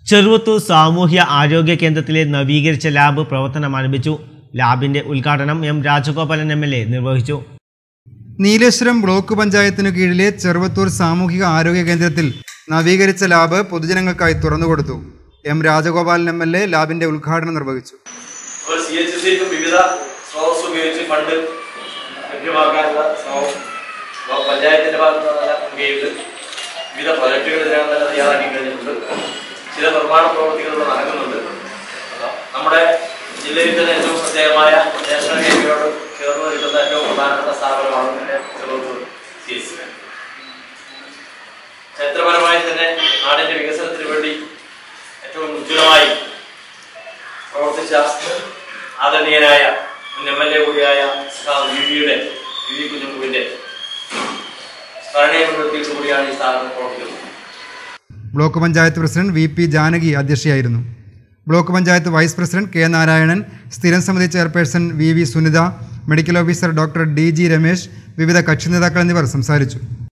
ചെറുവത്തൂർ സാമൂഹ്യ ആരോഗ്യ കേന്ദ്രത്തിലെ നവീകരിച്ച ലാബ് പ്രവർത്തനം ആരംഭിച്ചു ലാബിന്റെ ഉദ്ഘാടനം M Rajagopalan M L A നിർവഹിച്ചു നീലേശ്വരം ബ്ലോക്ക് പഞ്ചായത്തിനു കീഴിലെ ചെറുവത്തൂർ സാമൂഹിക ആരോഗ്യ കേന്ദ്രത്തിൽ നവീകരിച്ച ലാബ് പൊതുജനങ്ങൾക്കായി തുറന്നുകൊടുത്തു M Rajagopalan M L A ലാബിന്റെ ഉദ്ഘാടനം നിർവഹിച്ചു അപ്പോൾ സി എച്ച് സിക്ക് വിവിധ സ്രോതസ് ഉപയോഗിച്ച് ഫണ്ട് ലഭ്യമാക്കാനുള്ള ശ്രമം ബ്ലോക്ക് പഞ്ചായത്തിന്റെ ഭാഗത്ത് നിന്ന് മുൻകൈയിട്ട് വിവിധ പ്രൊജക്ടുകൾ ഇതിനകം തന്നെ തയ്യാറാക്കി കഴിഞ്ഞിട്ടുണ്ട് ചില നിർമ്മാണ പ്രവർത്തികളിലൂടെ നടക്കുന്നുണ്ട് നമ്മുടെ ജില്ലയിൽ തന്നെ ഏറ്റവും പ്രത്യേകമായ നാഷണൽ ഹൈവേയോട് ചേർന്ന് നിൽക്കുന്ന ഏറ്റവും പ്രധാനപ്പെട്ട സ്ഥാപനമാണ് ഇതിന്റെ ചെറുപ്പൂർ സി എച്ച് സി ചരിത്രപരമായി തന്നെ നാടിന്റെ വികസനത്തിന് വേണ്ടി ഏറ്റവും ഉജ്ജ്വലമായി പ്രവർത്തിച്ച ആദരണീയനായ മുൻ എം എൽ എ കൂടിയായ സഖാവ് വി വിയുടെ വി വി കുഞ്ഞുമുവിന്റെ സ്മരണയെ മുൻനിർത്തിയിട്ട് കൂടിയാണ് ഈ സ്ഥാപനം പ്രവർത്തിക്കുന്നത് block panchayat president V P Janaki അധ്യക്ഷയായിരുന്നു block panchayat vice president K Narayanan സ്ഥിരം സമിതി chairperson V V Sunitha medical officer doctor D G Ramesh വിവിധ കക്ഷി നേതാക്കൾ എന്നിവർ സംസാരിച്ചു